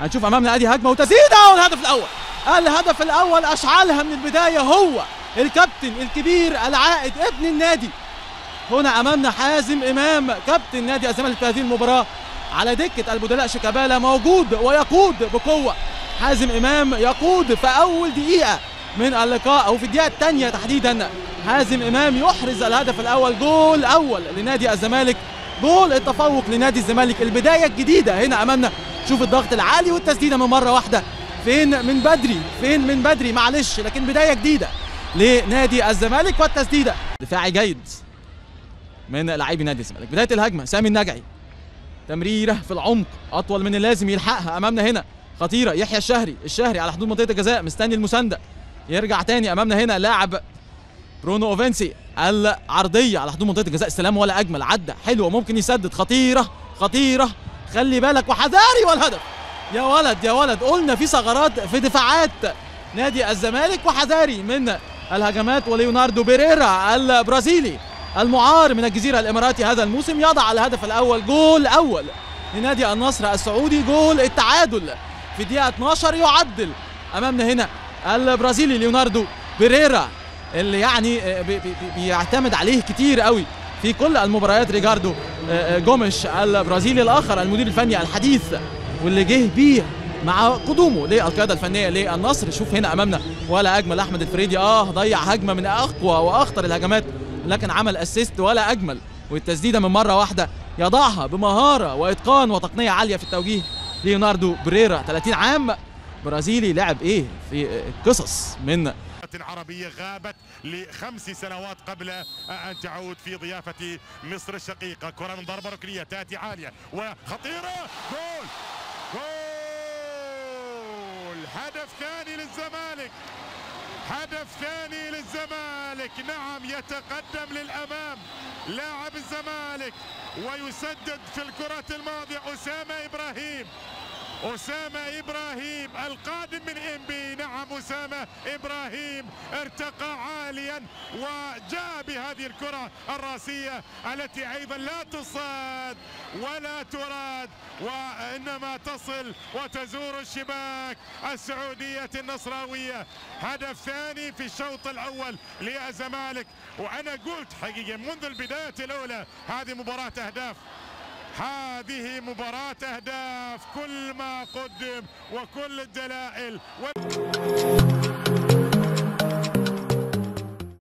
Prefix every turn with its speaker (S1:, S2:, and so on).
S1: هنشوف امامنا ادي هجمه وتسديده والهدف الاول الهدف الاول اشعلها من البدايه هو الكابتن الكبير العائد ابن النادي هنا امامنا حازم امام كابتن نادي الزمالك في هذه المباراه على دكه البدلاء شيكابالا موجود ويقود بقوه حازم امام يقود في اول دقيقه من اللقاء او في الدقيقه الثانيه تحديدا حازم امام يحرز الهدف الاول جول اول لنادي الزمالك جول التفوق لنادي الزمالك البدايه الجديده هنا امامنا شوف الضغط العالي والتسديده من مره واحده فين من بدري فين من بدري معلش لكن بدايه جديده لنادي الزمالك والتسديده دفاعي جيد من لاعبي نادي الزمالك بدايه الهجمه سامي النجعي تمريره في العمق اطول من اللازم يلحقها امامنا هنا خطيره يحيى الشهري الشهري على حدود منطقه الجزاء مستني المسانده يرجع تاني امامنا هنا لاعب برونو اوفنسي العرضيه على حدود منطقه الجزاء استلام ولا اجمل عدى حلوه ممكن يسدد خطيره خطيره خلي بالك وحذاري والهدف يا ولد يا ولد قلنا في ثغرات في دفاعات نادي الزمالك وحذاري من الهجمات وليوناردو بيريرا البرازيلي المعار من الجزيره الاماراتي هذا الموسم يضع الهدف الاول جول اول لنادي النصر السعودي جول التعادل في الدقيقه 12 يعدل امامنا هنا البرازيلي ليوناردو بيريرا اللي يعني بي بي بيعتمد عليه كتير قوي في كل المباريات ريجاردو جوميش البرازيلي الاخر المدير الفني الحديث واللي جه بيه مع قدومه للقياده الفنيه للنصر شوف هنا امامنا ولا اجمل احمد الفريدي اه ضيع هجمه من اقوى واخطر الهجمات لكن عمل اسيست ولا اجمل والتسديده من مره واحده يضعها بمهاره واتقان وتقنيه عاليه في التوجيه ليوناردو بريرا 30 عام برازيلي لعب ايه في قصص من
S2: عربية غابت لخمس سنوات قبل أن تعود في ضيافة مصر الشقيقة كرة من ضربة ركنية تأتي عالية وخطيرة جول جول هدف ثاني للزمالك هدف ثاني للزمالك نعم يتقدم للأمام لاعب الزمالك ويسدد في الكرة الماضية أسامة إبراهيم أسامة إبراهيم القادم من إنبي نعم أسامة إبراهيم ارتقى عاليا وجاء بهذه الكرة الراسية التي أيضا لا تصاد ولا تراد وإنما تصل وتزور الشباك السعودية النصراوية هدف ثاني في الشوط الأول للزمالك وأنا قلت حقيقة منذ البداية الأولى هذه مباراة أهداف هذه مباراة أهداف كل ما قدم وكل الدلائل و...